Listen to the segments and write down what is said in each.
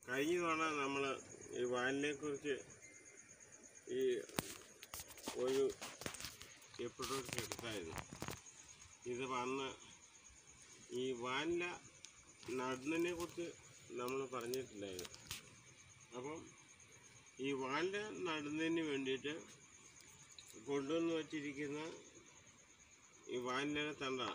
കഴിഞ്ഞ തവണ നമ്മൾ ഈ വാനിനെ കുറിച്ച് ഈ ഒരു എപ്പിസോഡ് എടുത്തായിരുന്നു ഇത് വന്ന് ഈ വാനില നടുന്നതിനെ കുറിച്ച് നമ്മൾ പറഞ്ഞിട്ടില്ലായിരുന്നു അപ്പം ഈ വാനില നടുന്നതിന് വേണ്ടിയിട്ട് കൊണ്ടുവന്ന് വച്ചിരിക്കുന്ന ഈ വാനില തണ്ടാണ്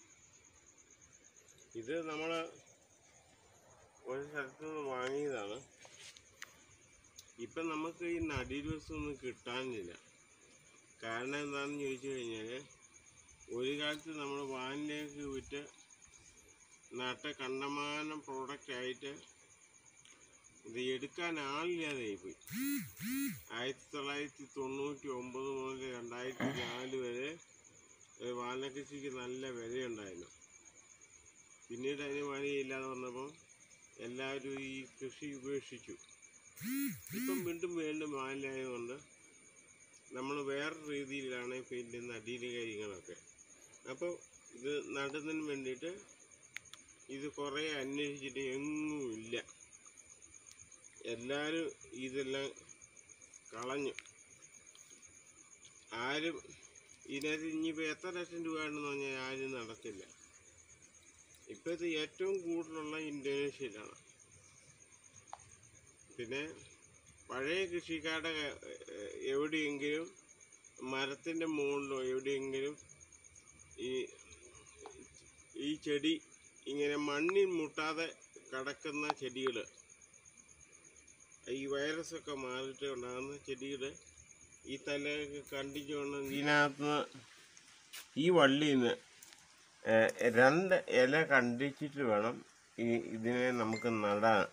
ഇത് നമ്മൾ ഒരു സ്ഥലത്ത് നിന്ന് വാങ്ങിയതാണ് ഇപ്പം നമുക്ക് ഈ നടിവസൊന്നും കിട്ടാനില്ല കാരണം എന്താണെന്ന് ചോദിച്ചു കഴിഞ്ഞാൽ ഒരു കാലത്ത് നമ്മൾ വാനിലേക്ക് വിറ്റ് നട്ട കണ്ടമാനം പ്രോഡക്റ്റ് ആയിട്ട് ഇത് എടുക്കാൻ ആളില്ലാതെയായിപ്പോയി ആയിരത്തി തൊള്ളായിരത്തി തൊണ്ണൂറ്റി ഒമ്പത് മുതൽ രണ്ടായിരത്തി നാല് വരെ ഒരു വാനില കൃഷിക്ക് നല്ല വിലയുണ്ടായിരുന്നു പിന്നീട് അതിന് വഴിയില്ലാതെ വന്നപ്പം എല്ലാവരും ഈ കൃഷി ഉപേക്ഷിച്ചു ഇപ്പം വീണ്ടും വീണ്ടും വാനിലായതുകൊണ്ട് നമ്മൾ വേറെ രീതിയിലാണ് പിന്നെ നടീല് കാര്യങ്ങളൊക്കെ അപ്പോൾ ഇത് നടുന്നതിന് വേണ്ടിയിട്ട് ഇത് കുറേ അന്വേഷിച്ചിട്ട് എങ്ങും ഇല്ല എല്ലാവരും ഇതെല്ലാം കളഞ്ഞു ആരും ഇതിനകത്ത് ഇനിയിപ്പോൾ എത്ര ലക്ഷം രൂപ ഉണ്ടെന്ന് പറഞ്ഞാൽ ആരും നടത്തില്ല ഇപ്പോൾ ഇത് ഏറ്റവും കൂടുതലുള്ള ഇന്തോനേഷ്യയിലാണ് പിന്നെ പഴയ കൃഷിക്കാരുടെ ഏഹ്, എവിടെയെങ്കിലും മരത്തിൻ്റെ മുകളിലോ എവിടെയെങ്കിലും ഈ ഈ ചെടി ഇങ്ങനെ മണ്ണിൽ മുട്ടാതെ കിടക്കുന്ന ചെടികൾ ഈ വൈറസൊക്കെ മാറിയിട്ട് ഉണ്ടാകുന്ന ചെടികൾ ഈ തലയൊക്കെ കണ്ടിച്ചുകൊണ്ട് ഇതിനകത്ത് ഈ വള്ളിയിൽ നിന്ന് ഏഹ് രണ്ട് ഇല കണ്ടിച്ചിട്ട് വേണം ഈ ഇതിനെ നമുക്ക് നടാൻ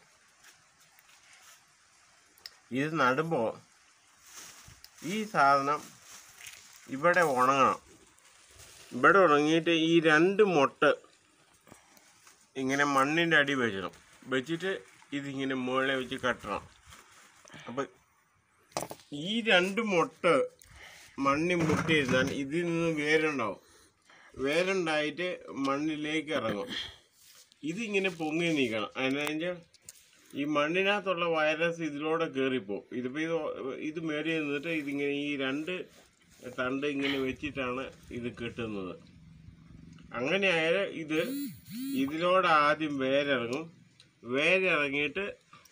ഇത് നടുമ്പോൾ ഈ സാധനം ഇവിടെ ഉണങ്ങണം ഇവിടെ ഉണങ്ങിയിട്ട് ഈ രണ്ട് മൊട്ട് ഇങ്ങനെ മണ്ണിൻ്റെ അടി വെച്ചണം വെച്ചിട്ട് ഇതിങ്ങനെ മുകളിൽ വെച്ച് കെട്ടണം അപ്പം ഈ രണ്ട് മൊട്ട് മണ്ണിൽ മുട്ടിയിരുന്നാൽ ഇതിൽ നിന്ന് വേരുണ്ടാവും വേരുണ്ടായിട്ട് മണ്ണിലേക്ക് ഇറങ്ങും ഇതിങ്ങനെ പൊങ്ങി നീക്കണം അതിനെച്ചാൽ ഈ മണ്ണിനകത്തുള്ള വൈറസ് ഇതിലൂടെ കയറിപ്പോവും ഇതിപ്പോൾ ഇത് ഇത് മേടി നിന്നിട്ട് ഇതിങ്ങനെ ഈ രണ്ട് തണ്ട് ഇങ്ങനെ വെച്ചിട്ടാണ് ഇത് കെട്ടുന്നത് അങ്ങനെ ആയാൽ ഇത് ഇതിലൂടെ ആദ്യം വേരിറങ്ങും വേരിറങ്ങിയിട്ട്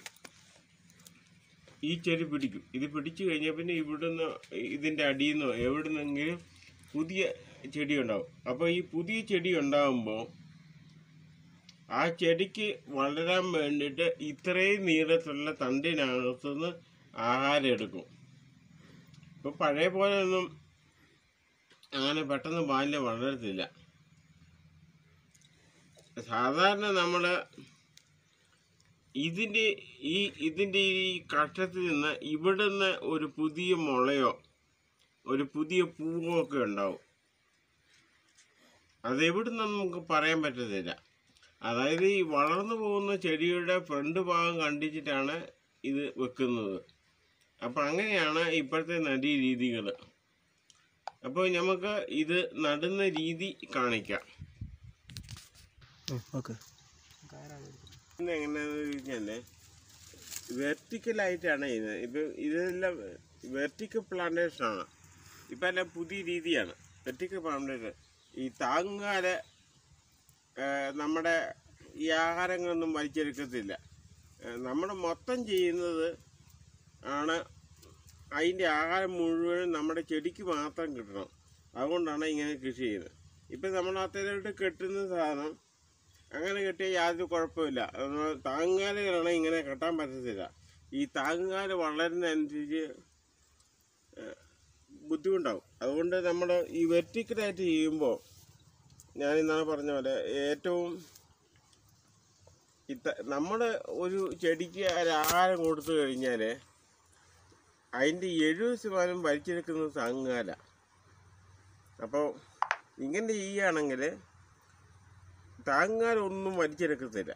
ഈ ചെടി പിടിക്കും ഇത് പിടിച്ചു കഴിഞ്ഞാൽ പിന്നെ ഇവിടുന്ന് ഇതിൻ്റെ അടിയിൽ നിന്നോ എവിടുന്നെങ്കിലും പുതിയ ചെടി ഉണ്ടാവും അപ്പോൾ ഈ പുതിയ ചെടി ഉണ്ടാകുമ്പോൾ ആ ചെടിക്ക് വളരാൻ വേണ്ടിയിട്ട് ഇത്രയും നീളത്തിലുള്ള തണ്ടിനകത്തുനിന്ന് ആഹാരം എടുക്കും ഇപ്പം പഴയ പോലെ ഒന്നും അങ്ങനെ പെട്ടെന്ന് ബാല്യം വളരത്തില്ല സാധാരണ നമ്മൾ ഇതിൻ്റെ ഈ ഇതിൻ്റെ ഈ കഷ്ടത്തിൽ നിന്ന് ഇവിടുന്ന് ഒരു പുതിയ മുളയോ ഒരു പുതിയ പൂവോ ഒക്കെ ഉണ്ടാവും അതെവിടുന്ന് നമുക്ക് പറയാൻ പറ്റത്തില്ല അതായത് ഈ വളർന്നു പോകുന്ന ചെടിയുടെ ഫ്രണ്ട് ഭാഗം കണ്ടിച്ചിട്ടാണ് ഇത് വെക്കുന്നത് അപ്പം അങ്ങനെയാണ് ഇപ്പോഴത്തെ നടീ രീതികൾ അപ്പോൾ നമുക്ക് ഇത് നടുന്ന രീതി കാണിക്കാം ഓക്കെ ഇന്ന് എങ്ങനെയാണെന്ന് ചോദിച്ചാൽ വെർട്ടിക്കലായിട്ടാണ് ചെയ്യുന്നത് ഇപ്പം ഇതെല്ലാം വെർട്ടിക്കൽ പ്ലാന്റേഷനാണ് ഇപ്പം എല്ലാം പുതിയ രീതിയാണ് വെർട്ടിക്കൽ പ്ലാന്റേഷൻ ഈ താങ്ങാല് നമ്മുടെ ഈ ആഹാരങ്ങളൊന്നും വലിച്ചെടുക്കത്തില്ല നമ്മൾ മൊത്തം ചെയ്യുന്നത് ആണ് അതിൻ്റെ ആഹാരം മുഴുവനും നമ്മുടെ ചെടിക്ക് മാത്രം കിട്ടണം അതുകൊണ്ടാണ് ഇങ്ങനെ കൃഷി ചെയ്യുന്നത് ഇപ്പം നമ്മൾ അത്തരമായിട്ട് കെട്ടുന്ന സാധനം അങ്ങനെ കെട്ടിയാൽ യാതൊരു കുഴപ്പമില്ല നമ്മൾ താങ്ങാലുകളാണ് ഇങ്ങനെ കെട്ടാൻ പറ്റത്തില്ല ഈ താങ്ങാല് വളരുന്നതനുസരിച്ച് ഏഹ്, ബുദ്ധിമുട്ടാവും അതുകൊണ്ട് നമ്മൾ ഈ വെർട്ടിക്കലായിട്ട് ചെയ്യുമ്പോൾ ഞാൻ ഇന്നാണ് പറഞ്ഞ പോലെ ഏറ്റവും ഇത്ത നമ്മൾ ഒരു ചെടിക്ക് ഒരു ആഹാരം കൊടുത്തു കഴിഞ്ഞാൽ അതിൻ്റെ എഴുപത് ശതമാനം വലിച്ചെടുക്കുന്നത് താങ്ങാല അപ്പോൾ ഇങ്ങനെ ചെയ്യുകയാണെങ്കിൽ താങ്ങാലൊന്നും വലിച്ചെടുക്കത്തില്ല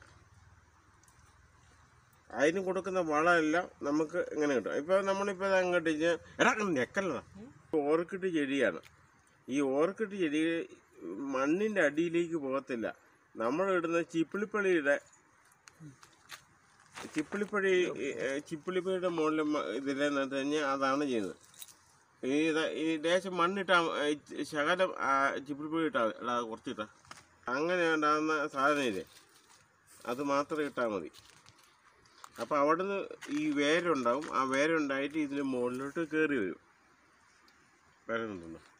അതിന് കൊടുക്കുന്ന വളമെല്ലാം നമുക്ക് ഇങ്ങനെ കിട്ടും ഇപ്പോൾ നമ്മളിപ്പോൾ അങ്ങോട്ട് കഴിഞ്ഞാൽ എടാ നെക്കല്ലടാ ഓർക്കിഡ് ചെടിയാണ് ഈ ഓർക്കിഡ് ചെടി മണ്ണിൻ്റെ അടിയിലേക്ക് പോകത്തില്ല നമ്മളിടുന്ന ചിപ്പിളിപ്പള്ളിയുടെ ചിപ്പിളിപ്പഴി ചിപ്പിളിപ്പഴിയുടെ മുകളിൽ ഇതിലെ നട്ട് കഴിഞ്ഞാൽ അതാണ് ചെയ്യുന്നത് ഈ ഇത് ഈ ലേശം മണ്ണിട്ടാ ഈ ശകലം ആ ചിപ്പിളിപ്പഴി ഇട്ടാ ഇടാ കുറച്ചിട്ടാ അങ്ങനെ ഉണ്ടാകുന്ന സാധനം ഇല്ലേ അത് മാത്രം ഇട്ടാൽ മതി അപ്പോൾ അവിടുന്ന് ഈ വേരുണ്ടാവും ആ വേരുണ്ടായിട്ട് ഇതിന് മുകളിലോട്ട് കയറി വരും വരുന്നുണ്ടോ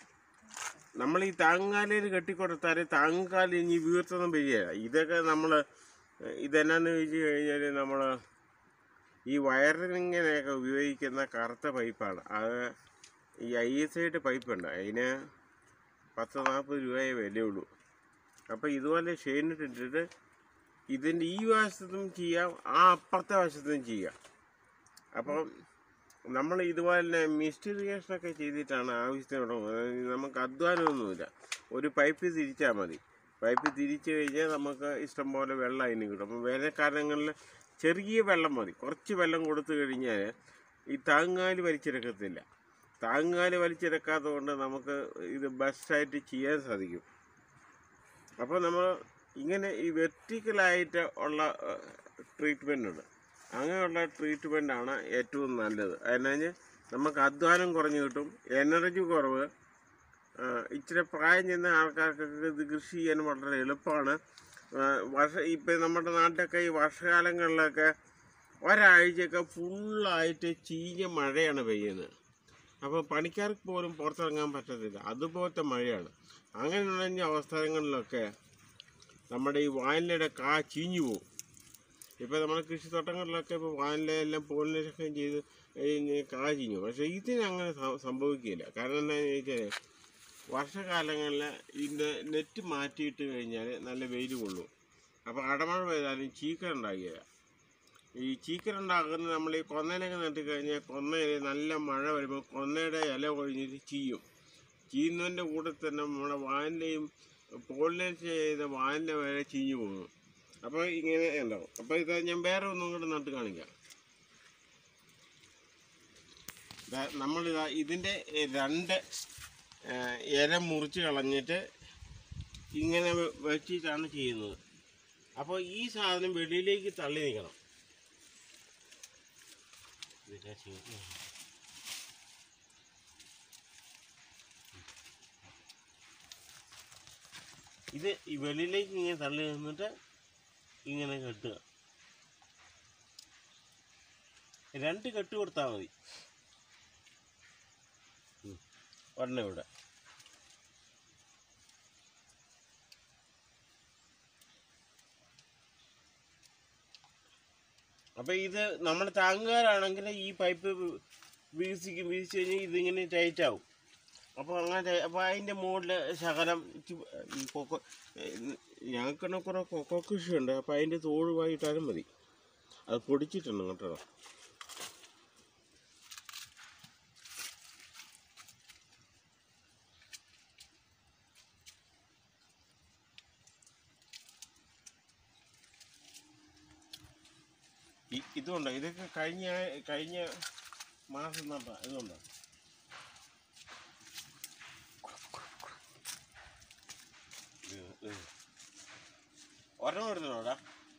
നമ്മൾ ഈ താങ്ങാലയിൽ കെട്ടിക്കൊടുത്താൽ താങ്ങാൽ ഇനി വീർത്തൊന്നും വരികയില്ല ഇതൊക്കെ നമ്മൾ ഇതെന്നാന്ന് ചോദിച്ചു കഴിഞ്ഞാൽ നമ്മൾ ഈ വയറിങ്ങിനെയൊക്കെ ഉപയോഗിക്കുന്ന കറുത്ത പൈപ്പാണ് അത് ഈ ഐ എസ് ഐയുടെ പൈപ്പുണ്ട് അതിന് പത്ത് നാൽപ്പത് രൂപയെ വിലയുള്ളൂ അപ്പോൾ ഇതുപോലെ ഷെയിനിട്ടിട്ട് ഇതിൻ്റെ ഈ വശത്തും ചെയ്യാം ആ അപ്പുറത്തെ വശത്തും ചെയ്യാം അപ്പം നമ്മൾ ഇതുപോലെ തന്നെ മിസ്റ്റ് ഇറിഗേഷനൊക്കെ ചെയ്തിട്ടാണ് ആവശ്യത്തിന് തുടങ്ങുന്നത് നമുക്ക് അധ്വാനമൊന്നുമില്ല ഒരു പൈപ്പ് തിരിച്ചാൽ മതി പൈപ്പ് തിരിച്ചു കഴിഞ്ഞാൽ നമുക്ക് ഇഷ്ടം പോലെ വെള്ളം അതിന് കിട്ടും അപ്പം വേനൽക്കാലങ്ങളിൽ ചെറിയ വെള്ളം മതി കുറച്ച് വെള്ളം കൊടുത്തു കഴിഞ്ഞാൽ ഈ താങ്ങാല് വലിച്ചെടുക്കത്തില്ല താങ്ങാല് വലിച്ചെടുക്കാത്തത് കൊണ്ട് നമുക്ക് ഇത് ബെസ്റ്റായിട്ട് ചെയ്യാൻ സാധിക്കും അപ്പോൾ നമ്മൾ ഇങ്ങനെ ഈ വെർട്ടിക്കലായിട്ട് ഉള്ള ട്രീറ്റ്മെൻ്റ് ഉണ്ട് അങ്ങനെയുള്ള ട്രീറ്റ്മെൻ്റ് ആണ് ഏറ്റവും നല്ലത് അതിനു നമുക്ക് അധ്വാനം കുറഞ്ഞു കിട്ടും എനർജി കുറവ് ആ, ഇച്ചിരി പ്രായം ചെന്ന ആൾക്കാർക്കൊക്കെ ഇത് കൃഷി ചെയ്യാൻ വളരെ എളുപ്പമാണ് ആ, വർഷ ഇപ്പം നമ്മുടെ നാട്ടിലൊക്കെ ഈ വർഷകാലങ്ങളിലൊക്കെ ഒരാഴ്ചയൊക്കെ ഫുള്ളായിട്ട് ചീഞ്ഞ മഴയാണ് പെയ്യുന്നത് അപ്പോൾ പണിക്കാർക്ക് പോലും പുറത്തിറങ്ങാൻ പറ്റത്തില്ല അതുപോലത്തെ മഴയാണ് അങ്ങനെയുള്ള അവസരങ്ങളിലൊക്കെ നമ്മുടെ ഈ വാനിലയുടെ കാ ചീഞ്ഞു പോകും ഇപ്പോൾ നമ്മുടെ കൃഷിത്തോട്ടങ്ങളിലൊക്കെ ഇപ്പോൾ വാനിലയെല്ലാം പോളിനേഷൻ ചെയ്ത് ഈ കാ ചീഞ്ഞു പക്ഷേ ഇതിന് അങ്ങനെ സം- സംഭവിക്കില്ല കാരണം എന്താണെന്ന് ചോദിച്ചാൽ വർഷകാലങ്ങളിൽ ഇതിൻ്റെ നെറ്റ് മാറ്റിയിട്ട് കഴിഞ്ഞാൽ നല്ല വെയിൽ കൊള്ളും അപ്പോൾ അടമഴ പെയ്താലും ചീക്കൽ ഉണ്ടാകില്ല ഈ ചീക്കൽ ഉണ്ടാകുന്നത് നമ്മൾ ഈ കൊന്നേനൊക്കെ നട്ട് കഴിഞ്ഞാൽ കൊന്നയിൽ നല്ല മഴ വരുമ്പോൾ കൊന്നയുടെ ഇല കൊഴിഞ്ഞിട്ട് ചീയും ചീയുന്നതിൻ്റെ കൂടെ തന്നെ നമ്മുടെ വാനിലയും പോളിനേറ്റ് ചെയ്ത വാനില വരെ ചീഞ്ഞു പോകും അപ്പോൾ ഇങ്ങനെ ഉണ്ടാവും അപ്പോൾ ഇത് ഞാൻ വേറെ ഒന്നും കൂടെ നട്ട് കാണിക്കാം ദാ നമ്മളിതാ ഇതിൻ്റെ രണ്ട് ആ, ഇല മുറിച്ച് കളഞ്ഞിട്ട് ഇങ്ങനെ വെ- വെച്ചിട്ടാണ് ചെയ്യുന്നത് അപ്പോൾ ഈ സാധനം വെളിയിലേക്ക് തള്ളി നിൽക്കണം ഇതിനെ ചെയ്യ- ഇത് ഈ വെളിയിലേക്ക് ഇങ്ങനെ തള്ളി നിന്നിട്ട് ഇങ്ങനെ കെട്ടുക രണ്ട് കെട്ട് കൊടുത്താൽ മതി ഉം. ഒരെണ്ണം ഇവിടെ അപ്പൊ ഇത് നമ്മൾ താങ്ങുകാരാണെങ്കിൽ ഈ പൈപ്പ് വീസിക്കും വീസിച്ച് കഴിഞ്ഞാൽ ഇതിങ്ങനെ ടൈറ്റ് ആവും അപ്പോൾ അങ്ങനെ അപ്പോൾ അതിൻ്റെ മുകളിൽ ശകലം ചു- ഈ കൊക്കോ ഞങ്ങൾക്ക് കുറേ കൊക്കോ കൃഷിയുണ്ട് അപ്പോൾ അതിൻ്റെ തോട് വായിട്ടാലും മതി അത് പൊടിച്ചിട്ടുണ്ട് കേട്ടോ ഈ ഇതുണ്ടോ ഇതൊക്കെ കഴിഞ്ഞ കഴിഞ്ഞ മാസം നട്ട ഇതുണ്ടോ ഇത്, ഇത്. ഒരെണ്ണം എടുത്തോടാ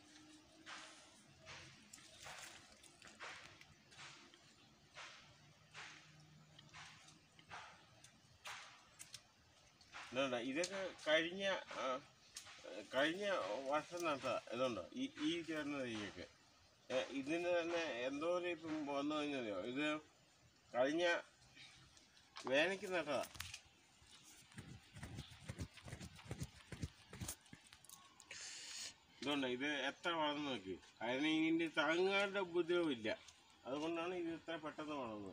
ഇതുണ്ടോ ഇതൊക്കെ കഴിഞ്ഞ ആ, കഴിഞ്ഞ വർഷം നട്ട ഇതുണ്ടോ ഈ ഈ ചേർന്ന തൈയൊക്കെ ഏ, ഇതിന് തന്നെ എന്തോ ഒരു ഇപ്പം വന്നു കഴിഞ്ഞതോ ഇത് കഴിഞ്ഞ വേനയ്ക്ക് നട്ടതാ ഇതുണ്ട് ഇത് എത്ര വളർന്നു നോക്കി അതിന് ഇതിൻ്റെ താങ്ങാരുടെ ഉപദ്രവമില്ല അതുകൊണ്ടാണ് ഇത് ഇത്ര പെട്ടെന്ന് വളർന്നത്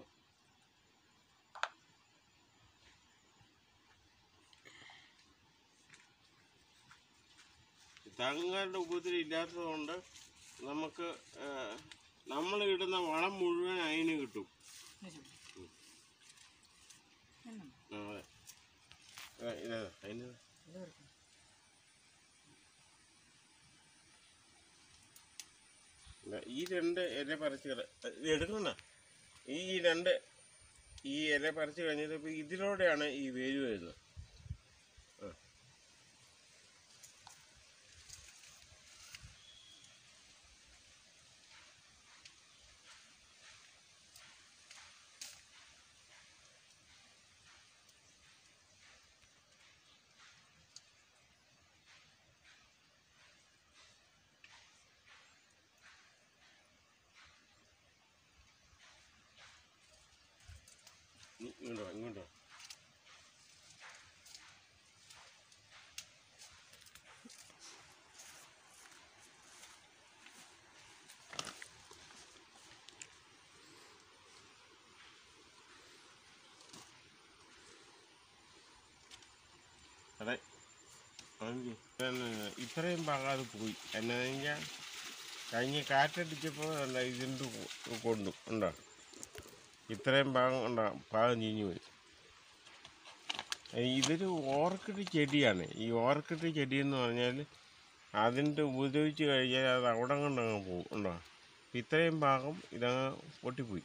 താങ്ങാരുടെ ഉപദ്രവം ഇല്ലാത്തത് കൊണ്ട് നമുക്ക് നമ്മൾ ഇടുന്ന വളം മുഴുവൻ അതിന് കിട്ടും ആ, അതെ ആ, ഇതാ അതിന് ഇതാ, ഈ രണ്ട് ഇല പറിച്ച് കള- ഇത് എടുക്കണ ഈ രണ്ട് ഈ ഇല പറിച്ച് കഴിഞ്ഞിട്ട് ഇപ്പൊ ഇതിലൂടെയാണ് ഈ വേര് വരുന്നത് ആ. ഇങ്ങോട്ടോ ഇങ്ങോട്ടോ അതെ ആണെങ്കിൽ പിന്നെ ഇത്രയും ഭാഗം അത് പോയി എന്നാന്ന് കഴിഞ്ഞാൽ കഴിഞ്ഞ കാറ്റടിച്ചപ്പോൾ എന്താ ഇതിൻ്റെ കൊ- കൊണ്ടു ഉണ്ടോ ഇത്രയും ഭാഗം ഉണ്ടോ ഭാഗം ചീഞ്ഞു പോയി ഏ, ഇതൊരു ഓർക്കിഡ് ചെടിയാണ് ഈ ഓർക്കിഡ് ചെടി എന്ന് പറഞ്ഞാൽ അതിൻ്റെ ഉപദ്രവിച്ച് കഴിഞ്ഞാൽ അത് അവിടെ കൊണ്ടങ്ങ് പോകും ഉണ്ടോ ഇത്രയും ഭാഗം ഇതങ്ങ് പൊട്ടിപ്പോയി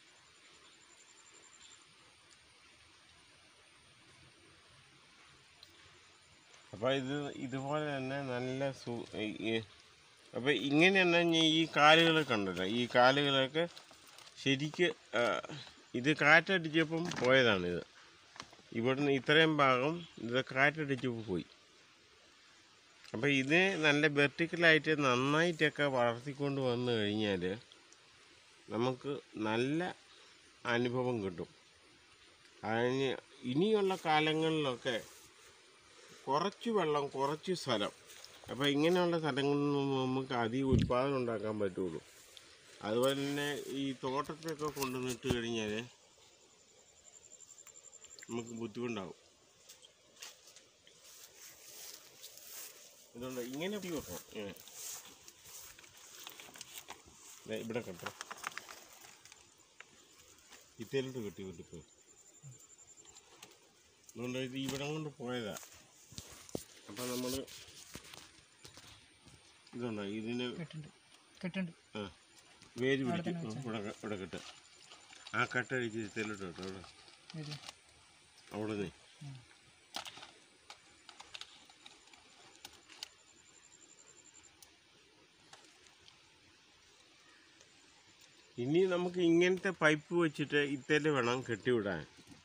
അപ്പോൾ ഇത് ഇതുപോലെ തന്നെ നല്ല സു അപ്പോൾ ഇങ്ങനെ തന്നെ ഞാൻ ഈ കാലുകളൊക്കെ ഉണ്ടല്ലോ ഈ കാലുകളൊക്കെ ശരിക്ക് ആ, ഇത് കാറ്റടിച്ചപ്പം പോയതാണിത് ഇവിടുന്ന് ഇത്രയും ഭാഗം ഇത് കാറ്റടിച്ചപ്പോൾ പോയി അപ്പോൾ ഇത് നല്ല വെർട്ടിക്കലായിട്ട് നന്നായിട്ടൊക്കെ വളർത്തിക്കൊണ്ട് വന്നു കഴിഞ്ഞാൽ നമുക്ക് നല്ല അനുഭവം കിട്ടും അതിന് ഇനിയുള്ള കാലങ്ങളിലൊക്കെ കുറച്ച് വെള്ളം കുറച്ച് സ്ഥലം അപ്പോൾ ഇങ്ങനെയുള്ള സ്ഥലങ്ങളിൽ നിന്ന് നമുക്ക് അധികം ഉൽപ്പാദനം ഉണ്ടാക്കാൻ പറ്റുള്ളൂ അതുപോലെ തന്നെ ഈ തോട്ടത്തിലൊക്കെ കൊണ്ടുവന്നിട്ട് കഴിഞ്ഞാൽ നമുക്ക് ബുദ്ധിമുട്ടാവും ഇതുകൊണ്ട് ഇങ്ങനെ കുത്തി വെക്കണം ഇങ്ങനെ ദേ ഇവിടെ കെട്ടോ ഇത്തേലോട്ട് കെട്ടി കെട്ടിപ്പോയി അതുകൊണ്ട് ഇത് ഇവിടെ കൊണ്ട് പോയതാ അപ്പം നമ്മൾ ഇതുണ്ടോ ഇതിന് കെട്ടുണ്ട് കെട്ടുണ്ട് ആ വേര് പിടിക്കും ആ, ഇവിടെ ക- ഇവിടെ കെട്ട് ആ കെട്ടടിച്ച് ഇത്തേലോട്ട് കേട്ടോ അവിടെ ഇത് അവിടെ നിന്ന് ഇനി നമുക്ക് ഇങ്ങനത്തെ പൈപ്പ് വെച്ചിട്ട് ഇത്തേല് വേണം കെട്ടിവിടാൻ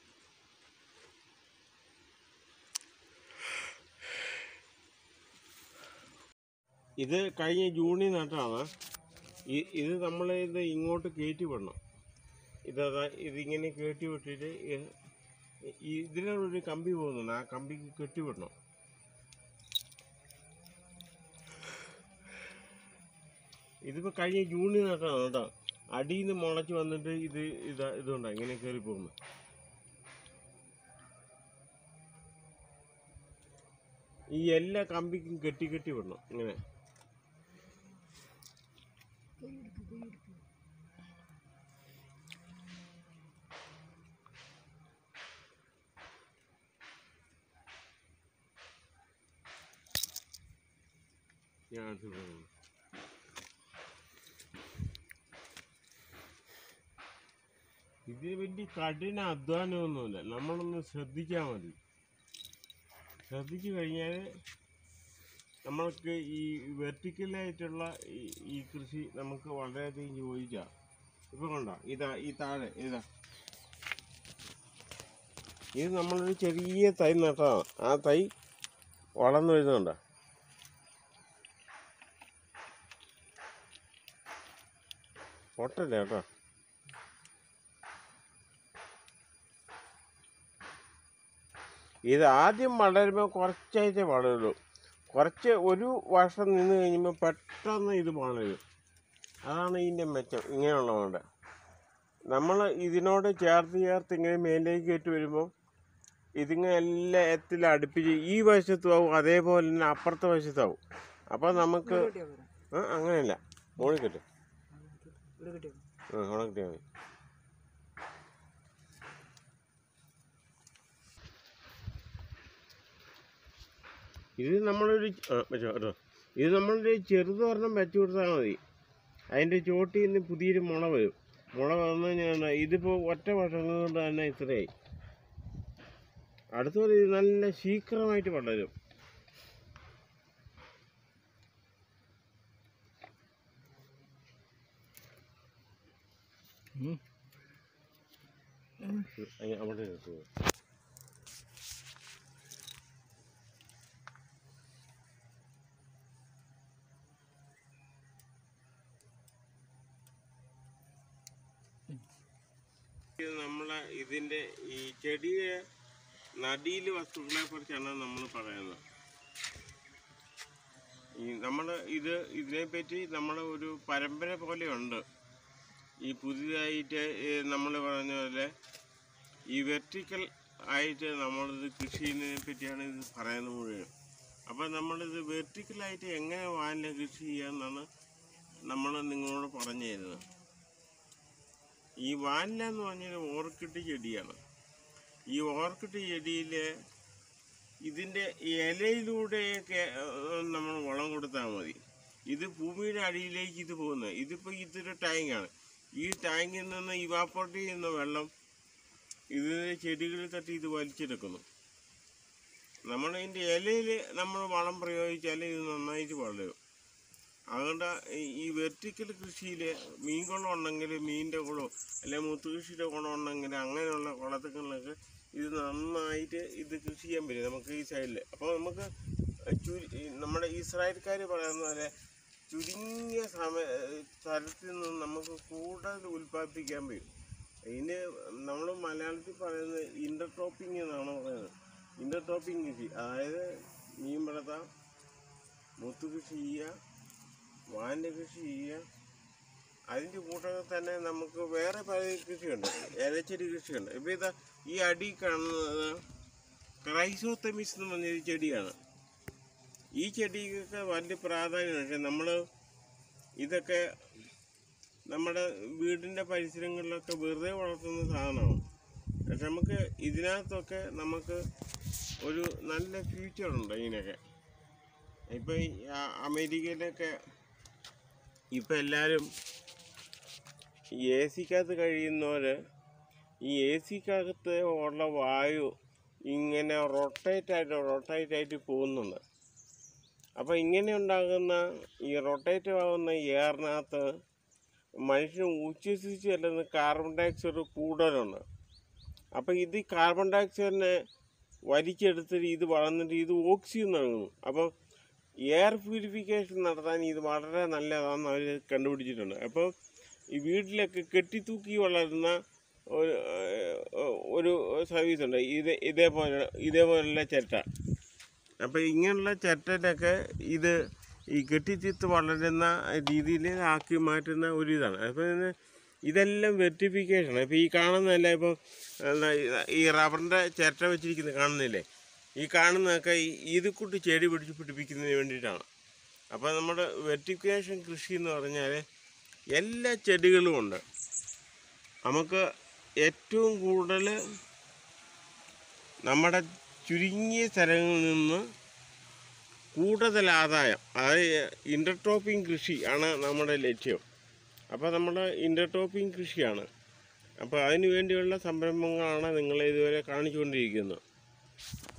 ഇത് കഴിഞ്ഞ ജൂണിൽ നട്ടാണ് ഈ- ഇത് നമ്മൾ ഇത് ഇങ്ങോട്ട് കയറ്റി വിടണം ഇതാ ഇതിങ്ങനെ കയറ്റി വിട്ടിട്ട് ഈ- ഈ ഇതിലൊരു കമ്പി പോകുന്നുണ്ട് ആ കമ്പിക്ക് കെട്ടി വിടണം ഇതിപ്പോൾ കഴിഞ്ഞ ജൂണിൽ നട്ടാണ് കേട്ടോ അടിയിൽ നിന്ന് മുളച്ച് വന്നിട്ട് ഇത് ഇതാ ഇതുകൊണ്ടാ ഇങ്ങനെ കയറി പോകുന്നത് ഈ എല്ലാ കമ്പിക്കും കെട്ടി കെട്ടി വിടണം ഇങ്ങനെ ഞാൻ അടുത്ത് പോകുന്നു ഇത് വലിയ കഠിന അധ്വാനമൊന്നുമില്ല നമ്മളൊന്ന് ശ്രദ്ധിച്ചാൽ മതി ശ്രദ്ധിച്ചു കഴിഞ്ഞാൽ നമ്മൾക്ക് ഈ വെർട്ടിക്കലായിട്ടുള്ള ഈ ഈ കൃഷി നമുക്ക് വളരെയധികം യോജിക്കാം ഇപ്പം കണ്ടോ ഇതാ ഈ താഴെ ഇതാ ഇത് നമ്മളൊരു ചെറിയ തൈ നട്ടതാണ് ആ തൈ വളർന്നു വരുന്നുണ്ടോ പൊട്ടല്ലേ കേട്ടോ ഇത് ആദ്യം വളരുമ്പോൾ കുറച്ചായിട്ടേ വളരുള്ളൂ കുറച്ച് ഒരു വർഷം നിന്ന് കഴിയുമ്പോൾ പെട്ടെന്ന് ഇത് വളരും അതാണ് ഇതിൻ്റെ മെച്ചം ഇങ്ങനെയുള്ളതുകൊണ്ട് നമ്മൾ ഇതിനോട് ചേർത്ത് ചേർത്ത് ഇങ്ങനെ മേലേക്ക് കയറ്റി വരുമ്പോൾ ഇതിങ്ങനെ എല്ലാ എത്തിലും അടുപ്പിച്ച് ഈ വശത്തും ആവും അതേപോലെ തന്നെ അപ്പുറത്തെ വശത്താവും അപ്പോൾ നമുക്ക് കിട്ടിയാ പോരെ ആ അങ്ങനെയല്ല മുകളിൽ കിട്ടും ഇവിടെ കിട്ടിയാ ആ അവിടെ കിട്ടിയാൽ മതി ഇത് നമ്മളൊരു ആ വെച്ചോ കേട്ടോ ഇത് നമ്മളൊരു ചെറുത് ഒരെണ്ണം വെച്ച് കൊടുത്താൽ മതി അതിൻ്റെ ചോട്ടിൽ നിന്ന് പുതിയൊരു മുള വരും മുള വന്നു കഴിഞ്ഞാൽ ഇതിപ്പോൾ ഒറ്റ വർഷം കൊണ്ട് തന്നെ ഇത്രയായി അടുത്തൊരു ഇത് നല്ല ശീഘ്രമായിട്ട് വളരും അങ്ങ് അവിടെ നിർത്തുക ഇത് നമ്മളെ ഇതിൻ്റെ ഈ ചെടിയെ നടീൽ വസ്തുക്കളെ കുറിച്ചാണ് നമ്മൾ പറയുന്നത് ഈ നമ്മൾ ഇത് ഇതിനെപ്പറ്റി നമ്മൾ ഒരു പരമ്പര പോലെയുണ്ട് ഈ പുതിയതായിട്ട് നമ്മൾ പറഞ്ഞ പോലെ ഈ വെർട്ടിക്കൽ ആയിട്ട് നമ്മളിത് കൃഷി ചെയ്യുന്നതിനെ പറ്റിയാണ് ഇത് പറയുന്നത് മുഴുവൻ അപ്പം നമ്മളിത് വെർട്ടിക്കലായിട്ട് എങ്ങനെ വാനില കൃഷി ചെയ്യാമെന്നാണ് നമ്മൾ നിങ്ങളോട് പറഞ്ഞു തരുന്നത് ഈ വാനില എന്ന് പറഞ്ഞാൽ ഓർക്കിഡ് ചെടിയാണ് ഈ ഓർക്കിഡ് ചെടിയിൽ ഇതിൻ്റെ ഇലയിലൂടെയൊക്കെ ഏഹ്, നമ്മൾ വളം കൊടുത്താൽ മതി ഇത് ഭൂമിയുടെ അടിയിലേക്ക് ഇത് പോകുന്നത് ഇതിപ്പോൾ ഇതൊരു ടാങ്കാണ് ഈ ടാങ്കിൽ നിന്ന് ഇവാപ്പോർട്ട് ചെയ്യുന്ന വെള്ളം ഇതിൻ്റെ ചെടികളിൽ തട്ടി ഇത് വലിച്ചെടുക്കുന്നു നമ്മൾ ഇതിൻ്റെ ഇലയിൽ നമ്മൾ വളം പ്രയോഗിച്ചാൽ ഇത് നന്നായിട്ട് വളരും അതുകൊണ്ട് ഈ- ഈ വെർട്ടിക്കൽ കൃഷിയിൽ മീൻ കുളം ഉണ്ടെങ്കിൽ മീനിൻ്റെ കുളമോ അല്ലെങ്കിൽ മുത്തുകൃഷിയുടെ കുളം ഉണ്ടെങ്കിൽ അങ്ങനെയുള്ള കുളത്തുകളിലൊക്കെ ഇത് നന്നായിട്ട് ഇത് കൃഷി ചെയ്യാൻ പറ്റും നമുക്ക് ഈ സൈഡിൽ അപ്പോൾ നമുക്ക് ചുരു ഈ നമ്മുടെ ഇസ്രായേൽക്കാർ പറയുന്ന പോലെ ചുരുങ്ങിയ സമയ സ്ഥലത്തിൽ നിന്ന് നമുക്ക് കൂടുതൽ ഉൽപ്പാദിപ്പിക്കാൻ പറ്റും ഇതിന് നമ്മൾ മലയാളത്തിൽ പറയുന്നത് ഇൻ്റർടോപ്പിംഗ് എന്നാണ് പറയുന്നത് ഇൻ്റർടോപ്പിംഗ് കൃഷി അതായത് മീൻ വളർത്താം മുത്തുകൃഷി ചെയ്യുക വാൻ്റെ കൃഷി ചെയ്യുക അതിൻ്റെ കൂട്ടത്തിൽ തന്നെ നമുക്ക് വേറെ പല കൃഷിയുണ്ട് ഇലച്ചെടി കൃഷിയുണ്ട് ഇപ്പോൾ ഇതാ ഈ അടി കാണുന്നത് ക്രൈസോത്തമിസ് എന്ന് പറഞ്ഞൊരു ചെടിയാണ് ഈ ചെടിക്കൊക്കെ വലിയ പ്രാധാന്യമാണ് പക്ഷെ നമ്മൾ ഇതൊക്കെ നമ്മുടെ വീടിൻ്റെ പരിസരങ്ങളിലൊക്കെ വെറുതെ വളർത്തുന്ന സാധനമാണ് പക്ഷെ നമുക്ക് ഇതിനകത്തൊക്കെ നമുക്ക് ഒരു നല്ല ഫ്യൂച്ചറുണ്ട് ഇതിനൊക്കെ ഇപ്പം ഈ ആ- അമേരിക്കയിലൊക്കെ ഇപ്പം എല്ലാവരും ഈ എ സിക്കകത്ത് കഴിയുന്നവർ ഈ എ സിക്കകത്ത് ഉള്ള വായു ഇങ്ങനെ റൊട്ടേറ്റ് ആയിട്ട് റൊട്ടേറ്റ് ആയിട്ട് പോകുന്നുണ്ട് അപ്പോൾ ഇങ്ങനെ ഉണ്ടാകുന്ന ഈ റൊട്ടേറ്റ് ആകുന്ന എയറിനകത്ത് മനുഷ്യന് ഉച്ഛ്വസിച്ച് ചെല്ലുന്ന കാർബൺ ഡയോക്സൈഡ് കൂടുതലുണ്ട് അപ്പോൾ ഇത് ഈ കാർബൺ ഡയോക്സൈഡിനെ വലിച്ചെടുത്തിട്ട് ഇത് വളർന്നിട്ട് ഇത് ഓക്സിജൻ നൽകുന്നു അപ്പോൾ എയർ പ്യൂരിഫിക്കേഷൻ നടത്താൻ ഇത് വളരെ നല്ലതാണെന്ന് അവർ കണ്ടുപിടിച്ചിട്ടുണ്ട് അപ്പോൾ ഈ വീട്ടിലൊക്കെ കെട്ടിത്തൂക്കി വളരുന്ന ഒരു ഏഹ്, ഒരു സർവീസ് ഉണ്ട് ഇത് ഇതേപോലെ ഇതേപോലുള്ള ചിരട്ട അപ്പോൾ ഇങ്ങനെയുള്ള ചിരട്ടയിലൊക്കെ ഇത് ഈ കെട്ടിത്തിത്ത് വളരുന്ന രീതിയിൽ ആക്കി മാറ്റുന്ന ഒരു ഇതാണ് അപ്പോൾ ഇതിന് ഇതെല്ലാം വെർട്ടിഫിക്കേഷൻ ഇപ്പോൾ ഈ കാണുന്നതല്ല ഇപ്പോൾ എന്താ ഈ റബ്ബറിൻ്റെ ചിരട്ട വെച്ചിരിക്കുന്നത് കാണുന്നില്ലേ ഈ കാണുന്നതൊക്കെ ഈ ഈതുക്കുട്ടി ചെടി പിടിച്ച് പിടിപ്പിക്കുന്നതിന് വേണ്ടിയിട്ടാണ് അപ്പോൾ നമ്മുടെ വെർട്ടിഫിക്കേഷൻ കൃഷി എന്ന് പറഞ്ഞാൽ എല്ലാ ചെടികളും ഉണ്ട് നമുക്ക് ഏറ്റവും കൂടുതൽ നമ്മുടെ ചുരുങ്ങിയ സ്ഥലങ്ങളിൽ നിന്ന് കൂടുതൽ ആദായം അതായത് ഇൻ്റർടോപ്പിംഗ് കൃഷി ആണ് നമ്മുടെ ലക്ഷ്യം അപ്പോൾ നമ്മൾ ഇൻ്റർടോപ്പിംഗ് കൃഷിയാണ് അപ്പോൾ അതിനു വേണ്ടിയുള്ള സംരംഭങ്ങളാണ് നിങ്ങളെ ഇതുവരെ കാണിച്ചുകൊണ്ടിരിക്കുന്നത്